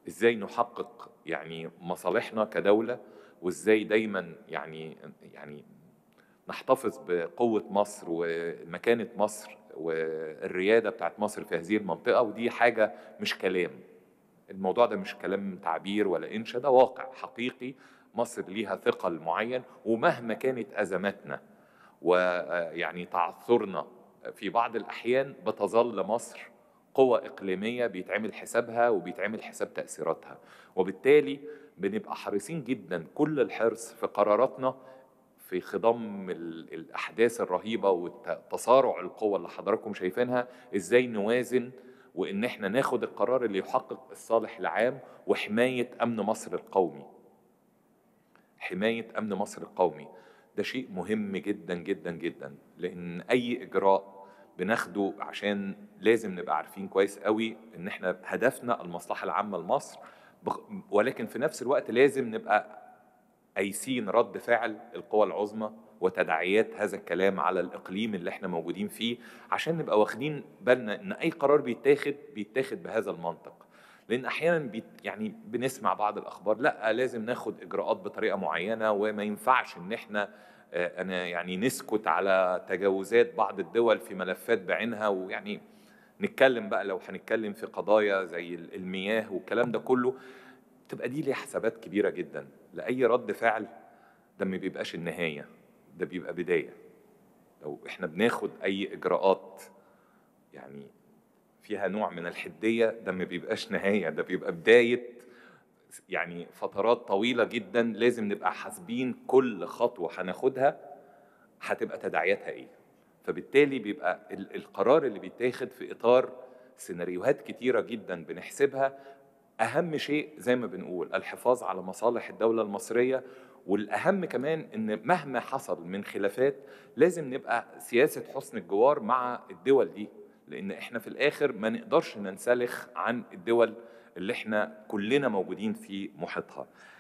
ازاي نحقق يعني مصالحنا كدوله وازاي دايما يعني يعني نحتفظ بقوه مصر ومكانه مصر والرياده بتاعت مصر في هذه المنطقه ودي حاجه مش كلام الموضوع ده مش كلام تعبير ولا انشاء ده واقع حقيقي مصر ليها ثقل معين ومهما كانت ازماتنا ويعني تعثرنا في بعض الاحيان بتظل مصر قوة إقليمية بيتعمل حسابها وبيتعمل حساب تأثيراتها وبالتالي بنبقى حريصين جدا كل الحرص في قراراتنا في خضم ال- الأحداث الرهيبة وتصارع القوة اللي حضراتكم شايفينها إزاي نوازن وإن إحنا ناخد القرار اللي يحقق الصالح العام وحماية أمن مصر القومي حماية أمن مصر القومي ده شيء مهم جدا جدا جدا لأن أي إجراء بناخده عشان لازم نبقى عارفين كويس قوي ان احنا هدفنا المصلحه العامه لمصر بغ- ولكن في نفس الوقت لازم نبقى قايسين رد فعل القوى العظمى وتداعيات هذا الكلام على الاقليم اللي احنا موجودين فيه عشان نبقى واخدين بالنا ان اي قرار بيتاخد بيتاخد بهذا المنطق لان احيانا بيت يعني بنسمع بعض الاخبار لا لازم ناخد اجراءات بطريقه معينه وما ينفعش ان احنا آه، انا يعني نسكت على تجاوزات بعض الدول في ملفات بعينها ويعني نتكلم بقى لو هنتكلم في قضايا زي المياه والكلام ده كله تبقى دي ليها حسابات كبيره جدا لاي رد فعل ده ما بيبقاش النهايه ده بيبقى بدايه لو احنا بناخد اي اجراءات يعني فيها نوع من الحديه ده ما بيبقاش نهايه ده بيبقى بدايه يعني فترات طويله جدا لازم نبقى حاسبين كل خطوه هناخدها هتبقى تداعياتها ايه فبالتالي بيبقى ال- القرار اللي بيتاخد في اطار سيناريوهات كتيره جدا بنحسبها اهم شيء زي ما بنقول الحفاظ على مصالح الدوله المصريه والاهم كمان ان مهما حصل من خلافات لازم نبقى سياسه حسن الجوار مع الدول دي لان احنا في الاخر ما نقدرش ننسلخ عن الدول اللي احنا كلنا موجودين في محيطها